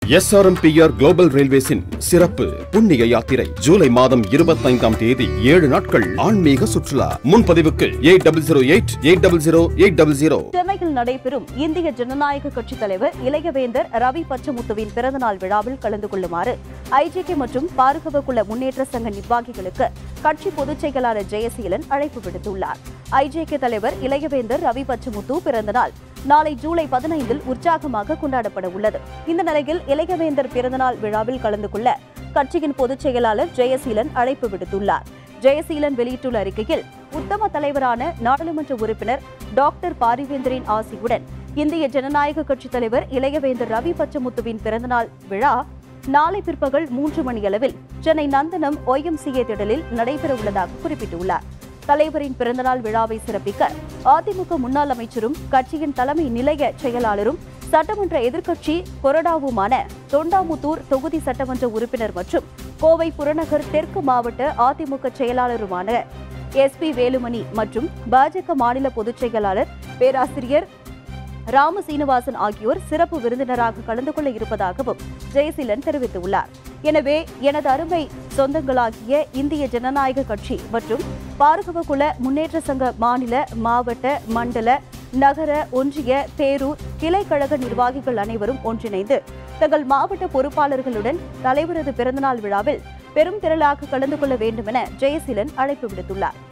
SRMPR global ரயில்வேஸின் சிறப்பு புண்ணிய யாத்திரை ஜூலை மாதம் இருபத்தைந்தாம் தேதி ஏழு நாட்கள் ஆன்மீக சுற்றுலா முன்பதிவுக்கு eight double zero eight eight double zero eight double zero சென்னையில் நடைபெறும் இந்திய ஜனநாயக கட்சித் தலைவர் இளையவேந்தர் ரவி பச்சமுத்துவின் பிறந்தநாள் விழாவில் கலந்து கொள்ளுமாறு ஐஜேகே மற்றும் பாரகவ குல முன்னேற்ற சங்க நிர்வாகிகளுக்கு கட்சி பொதுச் செயலாளர் ஜெயசீலன் அழைப்பு விடுத்துள்ளார் ஐஜேகே தலைவர் இளையவேந்தர் ரவி பச்சமுத்து பிறந்தநாள் நாளை ஜூலை பதினைந்தில் உற்சாகமாக கொண்டாடப்பட உள்ளது இந்த நிலையில் இளையவேந்தர் பிறந்தநாள் விழாவில் கலந்து கொள்ள கட்சியின் பொதுச் செயலாளர் ஜெயசீலன் அழைப்பு விடுத்துள்ளார் ஜெயசீலன் வெளியிட்டுள்ள அறிக்கையில் உத்தம தலைவரான நாடாளுமன்ற உறுப்பினர் டாக்டர் பாரிவேந்தரின் ஆசியுடன் இந்திய ஜனநாயக கட்சித் தலைவர் இளையவேந்தர் ரவி பச்சமுத்துவின் பிறந்தநாள் விழா நாளை பிற்பகல் மூன்று மணியளவில் சென்னை நந்தனம் ஒய்எம்சிஏ திடலில் நடைபெறவுள்ளதாக குறிப்பிட்டுள்ளார் தலைவரின் பிறந்தநாள் விழாவை சிறப்பிக்க அதிமுக முன்னாள் அமைச்சரும் கட்சியின் தலைமை நிலைய செயலாளரும் சட்டமன்ற எதிர்க்கட்சி கொறடாவுமான தொண்டாமுத்தூர் தொகுதி சட்டமன்ற உறுப்பினர் மற்றும் கோவை புறநகர் தெற்கு மாவட்ட அதிமுக செயலாளருமான எஸ் பி வேலுமணி மற்றும் பாஜக மாநில பொதுச் செயலாளர் பேராசிரியர் ராம சீனிவாசன் ஆகியோர் சிறப்பு விருந்தினராக கலந்து கொள்ள இருப்பதாகவும் ஜெயசீலன் தெரிவித்துள்ளார் எனவே எனது அருமை சொந்தங்களாகிய இந்திய ஜனநாயக கட்சி மற்றும் பார்கவ குல முன்னேற்ற சங்க மாநில மாவட்ட மண்டல நகர ஒன்றிய பேரூர் கிளை கழக நிர்வாகிகள் அனைவரும் ஒன்றிணைந்து தங்கள் மாவட்ட பொறுப்பாளர்களுடன் தலைவரது பிறந்தநாள் விழாவில் பெரும் திரளாக கலந்து கொள்ள வேண்டும் என ஜெயசீலன் அழைப்பு விடுத்துள்ளார்